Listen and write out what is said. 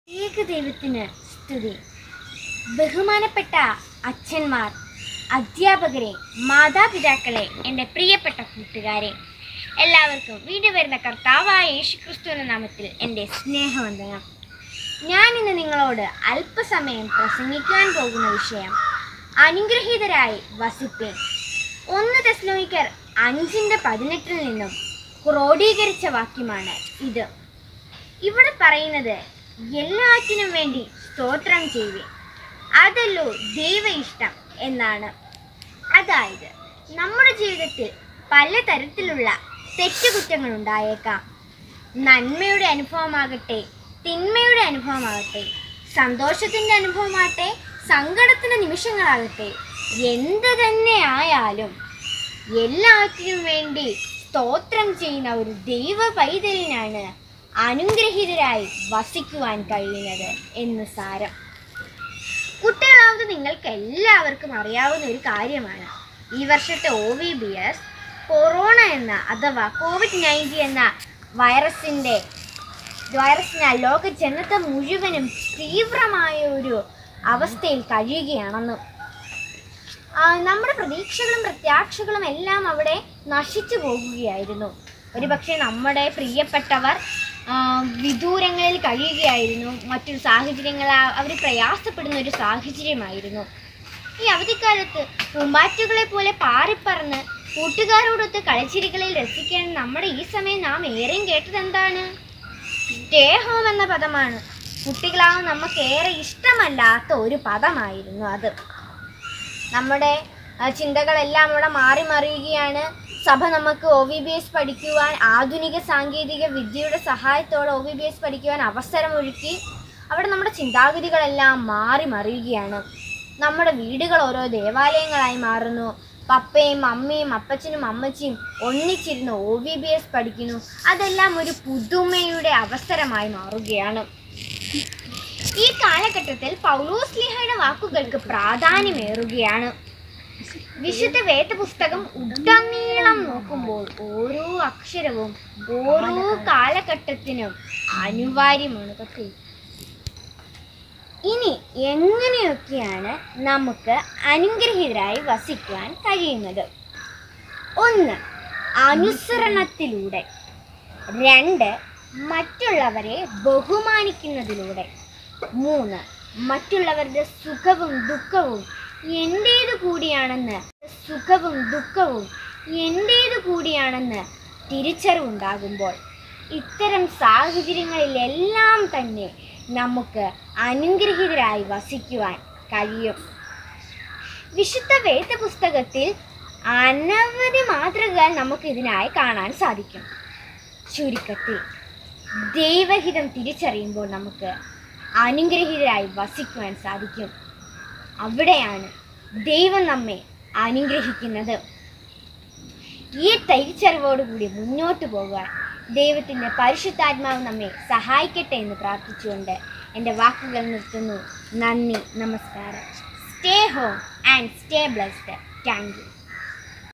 ഏകദൈവത്തിന് സ്തുതി ബഹുമാനപ്പെട്ട അച്ഛന്മാർ അധ്യാപകരെ മാതാപിതാക്കളെ എൻ്റെ പ്രിയപ്പെട്ട കൂട്ടുകാരെ എല്ലാവർക്കും വീണ്ടും വരുന്ന കർത്താവായ യേശുക്രിസ്തു എന്ന നാമത്തിൽ എൻ്റെ സ്നേഹവന്ദനം ഞാൻ ഇന്ന് നിങ്ങളോട് അല്പസമയം പ്രസംഗിക്കാൻ പോകുന്ന വിഷയം അനുഗ്രഹീതരായി വസിപ്പേൻ ഒന്ന് തെസ്ലോയിക്കർ അഞ്ചിൻ്റെ പതിനെട്ടിൽ നിന്നും ക്രോഡീകരിച്ച വാക്യമാണ് ഇത് ഇവിടെ പറയുന്നത് എല്ലാറ്റിനും വേണ്ടി സ്തോത്രം ചെയ്യുവേ അതല്ലോ ദൈവ ഇഷ്ടം എന്നാണ് അതായത് നമ്മുടെ ജീവിതത്തിൽ പലതരത്തിലുള്ള തെറ്റുകുറ്റങ്ങൾ ഉണ്ടായേക്കാം നന്മയുടെ അനുഭവമാകട്ടെ തിന്മയുടെ അനുഭവമാകട്ടെ സന്തോഷത്തിൻ്റെ അനുഭവമാകട്ടെ സങ്കടത്തിൻ്റെ നിമിഷങ്ങളാകട്ടെ എന്ത് തന്നെ ആയാലും എല്ലാറ്റിനും വേണ്ടി സ്തോത്രം ചെയ്യുന്ന ഒരു ദൈവ പൈതലിനാണ് അനുഗ്രഹീതരായി വസിക്കുവാൻ കഴിയുന്നത് എന്ന് സാരം കുട്ടികളാവുന്ന നിങ്ങൾക്ക് എല്ലാവർക്കും അറിയാവുന്ന ഒരു കാര്യമാണ് ഈ വർഷത്തെ O V B S corona എന്ന അഥവാ കോവിഡ് നയൻറ്റീൻ എന്ന വൈറസിൻ്റെ വൈറസിനാൽ ലോക ജനത മുഴുവനും തീവ്രമായ ഒരു അവസ്ഥയിൽ കഴിയുകയാണെന്നും ആ, നമ്മുടെ പ്രതീക്ഷകളും പ്രത്യാക്ഷകളും എല്ലാം അവിടെ നശിച്ചു പോകുകയായിരുന്നു ഒരുപക്ഷെ നമ്മുടെ പ്രിയപ്പെട്ടവർ ആ, വിദൂരങ്ങളിൽ കഴിയുകയായിരുന്നു മറ്റൊരു സാഹചര്യങ്ങൾ അവർ പ്രയാസപ്പെടുന്ന ഒരു സാഹചര്യമായിരുന്നു ഈ അവധിക്കാലത്ത് പൂമ്പാറ്റുകളെ പോലെ പാറിപ്പറന്ന് കൂട്ടുകാരോടൊത്ത് കളിച്ചിരികളിൽ രസിക്കാൻ നമ്മുടെ ഈ സമയം നാം ഏറെയും കേട്ടത് എന്താണ് സ്റ്റേ ഹോം എന്ന പദമാണ് കുട്ടികളാവും നമുക്ക് ഏറെ ഇഷ്ടമല്ലാത്ത ഒരു പദമായിരുന്നു അത് നമ്മുടെ ആ, ചിന്തകളെല്ലാം ഇവിടെ മാറി മറിയുകയാണ് സഭ നമുക്ക് ഒ വി ബി എസ് പഠിക്കുവാൻ ആധുനിക സാങ്കേതിക വിദ്യയുടെ സഹായത്തോടെ ഒ വി ബി എസ് പഠിക്കുവാൻ അവസരമൊരുക്കി അവിടെ നമ്മുടെ ചിന്താഗതികളെല്ലാം മാറി മറിയുകയാണ് നമ്മുടെ വീടുകൾ ഓരോ ദേവാലയങ്ങളായി മാറുന്നു പപ്പയും അമ്മയും അപ്പച്ചനും അമ്മച്ചിയും ഒന്നിച്ചിരുന്ന് ഒ വി ബി എസ് പഠിക്കുന്നു അതെല്ലാം ഒരു പുതുമയുടെ അവസരമായി മാറുകയാണ് ഈ കാലഘട്ടത്തിൽ പൗലോസ് ലിഹയുടെ വാക്കുകൾക്ക് പ്രാധാന്യമേറുകയാണ് വിശുദ്ധ വേദപുസ്തകം ഉടനീളം നോക്കുമ്പോൾ ഓരോ അക്ഷരവും ഓരോ കാലഘട്ടത്തിനും അനിവാര്യമാണ് കേട്ടോ ഇനി എങ്ങനെയൊക്കെയാണ് നമുക്ക് അനുഗ്രഹീതരായി വസിക്കുവാൻ കഴിയുന്നത് ഒന്ന് അനുസരണത്തിലൂടെ രണ്ട് മറ്റുള്ളവരെ ബഹുമാനിക്കുന്നതിലൂടെ മൂന്ന് മറ്റുള്ളവരുടെ സുഖവും ദുഃഖവും എൻ്റേത് കൂടിയാണെന്ന് സുഖവും ദുഃഖവും എൻ്റേത് കൂടിയാണെന്ന് തിരിച്ചറിവുണ്ടാകുമ്പോൾ ഇത്തരം സാഹചര്യങ്ങളിലെല്ലാം തന്നെ നമുക്ക് അനുഗ്രഹീതരായി വസിക്കുവാൻ കഴിയും വിശുദ്ധ വേദപുസ്തകത്തിൽ അനവധി മാതൃകകൾ നമുക്ക് ഇതിനായി കാണാൻ സാധിക്കും ചുരുക്കത്തിൽ ദൈവഹിതം തിരിച്ചറിയുമ്പോൾ നമുക്ക് അനുഗ്രഹീതരായി വസിക്കുവാൻ സാധിക്കും അവിടെയാണ് ദൈവം നമ്മെ അനുഗ്രഹിക്കുന്നത് ഈ തിരിച്ചറിവോടുകൂടി മുന്നോട്ട് പോകാൻ ദൈവത്തിൻ്റെ പരിശുദ്ധാത്മാവ് നമ്മെ സഹായിക്കട്ടെ എന്ന് പ്രാർത്ഥിച്ചുകൊണ്ട് എൻ്റെ വാക്കുകൾ നിർത്തുന്നു നന്ദി നമസ്കാരം stay home and stay blessed thank U